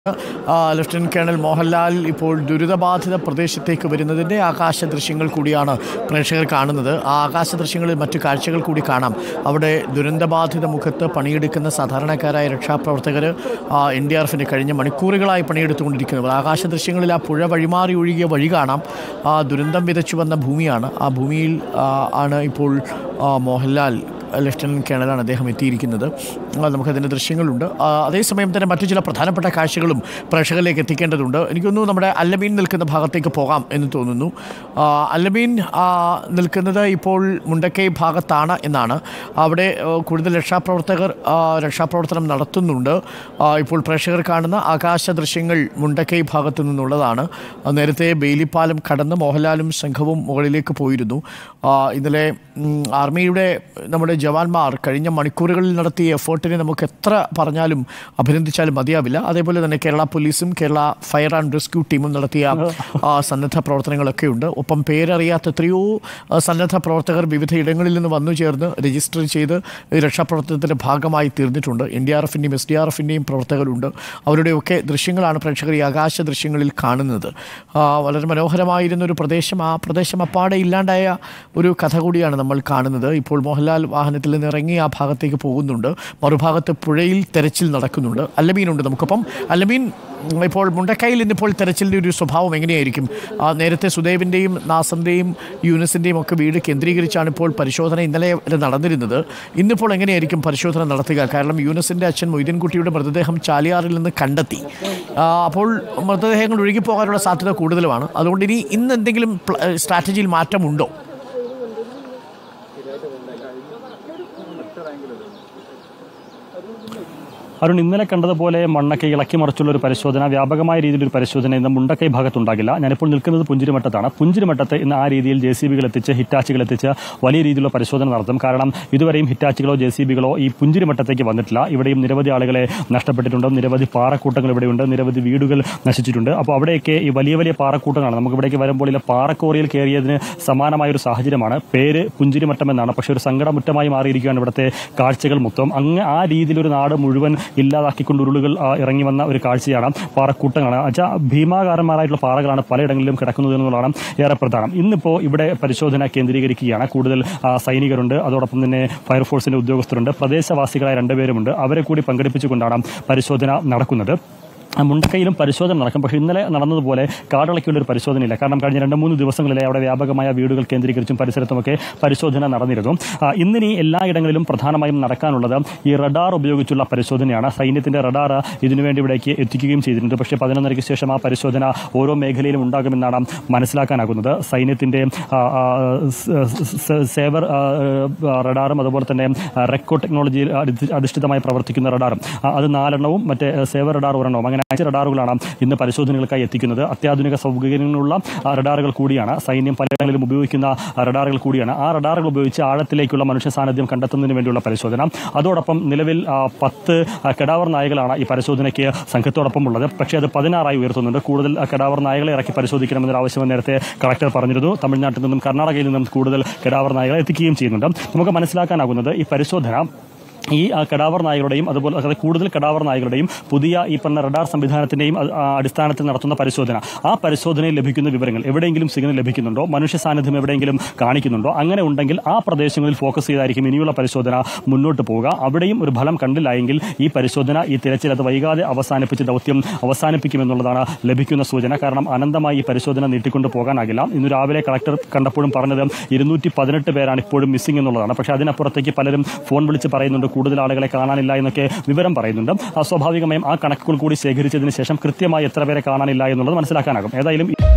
ആ, lieutenant colonel Mohanlal ഇപ്പോൾ ദുരിതബാധിത പ്രദേശത്തേക്ക് വരുന്നതിൻ്റെ ആകാശ ദൃശ്യങ്ങൾ കൂടിയാണ് പ്രേക്ഷകർ കാണുന്നത് ആ ആകാശ ദൃശ്യങ്ങളിൽ മറ്റു കാഴ്ചകൾ കൂടി കാണാം അവിടെ ദുരന്തബാധിത മുഖത്ത് പണിയെടുക്കുന്ന സാധാരണക്കാരായ രക്ഷാപ്രവർത്തകർ എൻ ഡി ആർ എഫിൻ്റെ കഴിഞ്ഞ മണിക്കൂറുകളായി പണിയെടുത്തുകൊണ്ടിരിക്കുന്നവർ ആകാശ ദൃശ്യങ്ങളിൽ ആ പുഴ വഴിമാറി ഒഴുകിയ വഴി കാണാം ആ ദുരന്തം വിതച്ചു വന്ന ഭൂമിയാണ് ആ ഭൂമിയിൽ ആ, ആണ് ഇപ്പോൾ ആ, മോഹൻലാൽ ലഫ്റ്റനന്റ് കേണലാണ് അദ്ദേഹം എത്തിയിരിക്കുന്നത് ആ, നമുക്കതിൻ്റെ ദൃശ്യങ്ങളുണ്ട് ആ, അതേസമയം തന്നെ മറ്റു ചില പ്രധാനപ്പെട്ട കാഴ്ചകളും പ്രേക്ഷകരിലേക്ക് എത്തിക്കേണ്ടതുണ്ട് എനിക്ക് തോന്നുന്നു നമ്മുടെ അല്ലമീൻ നിൽക്കുന്ന ഭാഗത്തേക്ക് പോകാം എന്ന് തോന്നുന്നു ആ, അല്ലമീൻ ആ, നിൽക്കുന്നത് ഇപ്പോൾ മുണ്ടക്കൈ ഭാഗത്താണ് എന്നാണ് അവിടെ ആ, കൂടുതൽ രക്ഷാപ്രവർത്തകർ ആ, രക്ഷാപ്രവർത്തനം നടത്തുന്നുണ്ട് ആ, ഇപ്പോൾ പ്രേക്ഷകർ കാണുന്ന ആകാശ ദൃശ്യങ്ങൾ മുണ്ടക്കൈ ഭാഗത്തു നിന്നുള്ളതാണ് ആ, നേരത്തെ ബെയിലിപ്പാലം കടന്ന് മോഹൻലാലും സംഘവും മുകളിലേക്ക് പോയിരുന്നു ആ, ഇന്നലെ ഉം, ആർമിയുടെ നമ്മുടെ ജവാന്മാർ കഴിഞ്ഞ മണിക്കൂറുകളിൽ നടത്തിയ എഫേർട്ടിനെ നമുക്ക് എത്ര പറഞ്ഞാലും അഭിനന്ദിച്ചാലും മതിയാവില്ല അതേപോലെ തന്നെ കേരള പോലീസും കേരള ഫയർ ആൻഡ് റെസ്ക്യൂ ടീമും നടത്തിയ ആ, സന്നദ്ധ പ്രവർത്തനങ്ങളൊക്കെ ഉണ്ട് ഒപ്പം പേരറിയാത്ത എത്രയോ ആ, സന്നദ്ധ പ്രവർത്തകർ വിവിധ ഇടങ്ങളിൽ നിന്ന് വന്നു ചേർന്ന് രജിസ്റ്റർ ചെയ്ത് ഈ രക്ഷാപ്രവർത്തനത്തിൻ്റെ ഭാഗമായി തീർന്നിട്ടുണ്ട് എൻ ഡി ആർ എഫിൻ്റെയും എസ് ഡി ആർ എഫിൻ്റെയും പ്രവർത്തകരുണ്ട് അവരുടെയൊക്കെ ദൃശ്യങ്ങളാണ് പ്രേക്ഷകർ ഈ ആകാശ ദൃശ്യങ്ങളിൽ കാണുന്നത് ആ, വളരെ മനോഹരമായിരുന്ന ഒരു പ്രദേശം ആ പ്രദേശം അപ്പാടെ ഇല്ലാണ്ടായ ഒരു കഥ കൂടിയാണ് നമ്മൾ കാണുന്നത് ഇപ്പോൾ മോഹൻലാൽ വാഹനത്തിൽ നിന്ന് ഇറങ്ങി ആ ഭാഗത്തേക്ക് പോകുന്നുണ്ട് മറുഭാഗത്ത് പുഴയിൽ തെരച്ചിൽ നടക്കുന്നുണ്ട് അല്ലമീനുണ്ട് നമുക്കൊപ്പം അല്ലമീൻ ഉം, ഇപ്പോൾ മുണ്ടക്കൈയിൽ ഇന്നിപ്പോൾ തെരച്ചിലിൻ്റെ ഒരു സ്വഭാവം എങ്ങനെയായിരിക്കും ആ, നേരത്തെ സുദേവിൻ്റെയും നാസറിൻ്റെയും യൂനിസിൻ്റെയും ഒക്കെ വീട് കേന്ദ്രീകരിച്ചാണ് ഇപ്പോൾ പരിശോധന ഇന്നലെ വരെ നടന്നിരുന്നത് ഇന്നിപ്പോൾ എങ്ങനെയായിരിക്കും പരിശോധന നടത്തുക കാരണം യൂനിസിൻ്റെ അച്ഛൻ മൊയ്തീൻകുട്ടിയുടെ മൃതദേഹം ചാലിയാറിൽ നിന്ന് കണ്ടെത്തി ആ, അപ്പോൾ മൃതദേഹങ്ങൾ ഒഴുകിപ്പോകാനുള്ള സാധ്യത കൂടുതലുമാണ് അതുകൊണ്ട് ഇനി ഇന്ന് എന്തെങ്കിലും പ്ല- സ്ട്രാറ്റജിയിൽ മാറ്റമുണ്ടോ അരുൺ ഇന്നലെ കണ്ടതുപോലെ മണ്ണൊക്കെ ഇളക്കി മറിച്ചുള്ള ഒരു പരിശോധന വ്യാപകമായ രീതിയിൽ ഒരു പരിശോധന ഇന്ന് മുണ്ടക്കൈ ഭാഗത്തുണ്ടാകില്ല ഞാനിപ്പോൾ നിൽക്കുന്നത് പുഞ്ചിരിമട്ടത്താണ് പുഞ്ചിരിമട്ടത്ത് ഇന്ന് ആ രീതിയിൽ ജെ സി ബികൾ എത്തിച്ച് ഹിറ്റാച്ചുകൾ എത്തിച്ച് വലിയ രീതിയിലുള്ള പരിശോധന നടത്തും കാരണം ഇതുവരെയും ഹിറ്റാച്ചുകളോ ജെ സി ബികളോ ഈ പുഞ്ചിരിമട്ടത്തേക്ക് വന്നിട്ടില്ല ഇവിടെയും നിരവധി ആളുകളെ നഷ്ടപ്പെട്ടിട്ടുണ്ട് നിരവധി പാറക്കൂട്ടങ്ങൾ ഇവിടെയുണ്ട് നിരവധി വീടുകൾ നശിച്ചിട്ടുണ്ട് അപ്പോൾ അവിടെയൊക്കെ ഈ വലിയ വലിയ പാറക്കൂട്ടങ്ങളാണ് നമുക്ക് ഇവിടേക്ക് വരുമ്പോൾ ഈ പാറക്കോറിയിൽ കയറിയതിന് സമാനമായ ഒരു സാഹചര്യമാണ് പേര് പുഞ്ചിരിമട്ടം എന്നാണ് പക്ഷേ ഒരു സങ്കടമുറ്റമായി മാറിയിരിക്കുകയാണ് ഇവിടുത്തെ കാഴ്ചകൾ മൊത്തം അങ്ങ് ആ രീതിയിൽ ഒരു നാട് മുഴുവൻ ഇല്ലാതാക്കിക്കൊണ്ട് ഉരുളുകൾ ആ, ഇറങ്ങി വന്ന ഒരു കാഴ്ചയാണ് പാറക്കൂട്ടങ്ങളാണ് വെച്ചാൽ ഭീമാകാരന്മാരായിട്ടുള്ള പാറകളാണ് പലയിടങ്ങളിലും കിടക്കുന്നത് എന്നുള്ളതാണ് ഏറെ പ്രധാനം ഇന്നിപ്പോൾ ഇവിടെ പരിശോധന കേന്ദ്രീകരിക്കുകയാണ് കൂടുതൽ ആ, സൈനികരുണ്ട് അതോടൊപ്പം തന്നെ ഫയർഫോഴ്സിന്റെ ഉദ്യോഗസ്ഥരുണ്ട് പ്രദേശവാസികളായ രണ്ടുപേരുമുണ്ട് അവരെ കൂടി പങ്കെടുപ്പിച്ചുകൊണ്ടാണ് പരിശോധന നടക്കുന്നത് ആ, മുണ്ടക്കയിലും പരിശോധന നടക്കും പക്ഷേ ഇന്നലെ നടന്നതുപോലെ കാടിളക്കിയുള്ള ഒരു പരിശോധനയില്ല കാരണം കഴിഞ്ഞ രണ്ട് മൂന്ന് ദിവസങ്ങളിലെ അവിടെ വ്യാപകമായ വീടുകൾ കേന്ദ്രീകരിച്ചും പരിസരത്തുമൊക്കെ പരിശോധന നടന്നിരുന്നു ആ, ഇന്നിനി എല്ലായിടങ്ങളിലും പ്രധാനമായും നടക്കാനുള്ളത് ഈ റഡാർ ഉപയോഗിച്ചുള്ള പരിശോധനയാണ് സൈന്യത്തിന്റെ റഡാർ ഇതിനുവേണ്ടി ഇവിടേക്ക് എത്തിക്കുകയും ചെയ്തിട്ടുണ്ട് പക്ഷേ പതിനൊന്നരയ്ക്ക് ശേഷം ആ പരിശോധന ഓരോ മേഖലയിലും ഉണ്ടാകുമെന്നാണ് മനസ്സിലാക്കാനാകുന്നത് സൈന്യത്തിന്റെ ആ, ആ, സ- സ- സേവർ ആ, ആ, റഡാറും അതുപോലെ തന്നെ ആ, റെക്കോർഡ് ടെക്നോളജിയിൽ അധി- അധിഷ്ഠിതമായി പ്രവർത്തിക്കുന്ന റഡാറും ആ, അത് നാലെണ്ണവും മറ്റേ ആ, സേവർ റഡാർ ഒരെണ്ണവും അങ്ങനെ അഞ്ച് റഡാറുകളാണ് ഇന്ന് പരിശോധനകൾക്കായി എത്തിക്കുന്നത് അത്യാധുനിക സൗകര്യങ്ങളുള്ള ആ, റഡാറുകൾ കൂടിയാണ് സൈന്യം പലയിടങ്ങളിലും ഉപയോഗിക്കുന്ന ആ, റഡാറുകൾ കൂടിയാണ് ആ റഡാറുകൾ ഉപയോഗിച്ച് ആഴത്തിലേക്കുള്ള മനുഷ്യ സാന്നിധ്യം കണ്ടെത്തുന്നതിന് വേണ്ടിയുള്ള പരിശോധന അതോടൊപ്പം നിലവിൽ ആ, പത്ത് ആ, കെടാവർ നായകളാണ് ഈ പരിശോധനയ്ക്ക് സംഘത്തോടൊപ്പം ഉള്ളത് പക്ഷേ അത് പതിനാറായി ഉയർത്തുന്നുണ്ട് കൂടുതൽ ആ, കെടാവർ നായകളെ ഇറക്കി പരിശോധിക്കണമെന്നൊരു ആവശ്യം നേരത്തെ കളക്ടർ പറഞ്ഞിരുന്നു തമിഴ്നാട്ടിൽ നിന്നും കർണാടകയിൽ നിന്നും കൂടുതൽ കെടാവർ നായകളെ എത്തിക്കുകയും ചെയ്യുന്നുണ്ട് നമുക്ക് മനസ്സിലാക്കാനാകുന്നത് ഈ പരിശോധന ഈ ആ, കടാവർ നായകളുടെയും അതുപോലെ അതായത് കൂടുതൽ കടാവർ നായകളുടെയും പുതിയ ഈ പറഞ്ഞ റഡാർ സംവിധാനത്തിന്റെയും അത്, ആ, അടിസ്ഥാനത്തിൽ നടത്തുന്ന പരിശോധന ആ പരിശോധനയിൽ ലഭിക്കുന്ന വിവരങ്ങൾ എവിടെയെങ്കിലും സിഗ്നൽ ലഭിക്കുന്നുണ്ടോ മനുഷ്യ സാന്നിധ്യം എവിടെയെങ്കിലും കാണിക്കുന്നുണ്ടോ അങ്ങനെ ഉണ്ടെങ്കിൽ ആ പ്രദേശങ്ങളിൽ ഫോക്കസ് ചെയ്തായിരിക്കും ഇനിയുള്ള പരിശോധന മുന്നോട്ട് പോവുക അവിടെയും ഒരു ഫലം കണ്ടില്ല എങ്കിൽ ഈ പരിശോധന ഈ തിരച്ചിൽ അത് വൈകാതെ അവസാനിപ്പിച്ച് ദൗത്യം അവസാനിപ്പിക്കുമെന്നുള്ളതാണ് ലഭിക്കുന്ന സൂചന കാരണം അനന്തമായി ഈ പരിശോധന നീട്ടിക്കൊണ്ട് പോകാനാകില്ല ഇന്ന് രാവിലെ കളക്ടർ കണ്ടപ്പോഴും പറഞ്ഞത് ഇരുന്നൂറ്റി പതിനെട്ട് പേരാണ് ഇപ്പോഴും മിസ്സിംഗ് എന്നുള്ളതാണ് പക്ഷേ അതിനപ്പുറത്തേക്ക് പലരും ഫോൺ വിളിച്ച് പറയുന്നുണ്ട് കൂടുതൽ ആളുകളെ കാണാനില്ല എന്നൊക്കെ വിവരം പറയുന്നുണ്ട് ആ, സ്വാഭാവികമായും ആ കണക്കുകൾ കൂടി ശേഖരിച്ചതിന് ശേഷം കൃത്യമായി എത്ര പേരെ കാണാനില്ല എന്നുള്ളത് മനസ്സിലാക്കാനാകും ഏതായാലും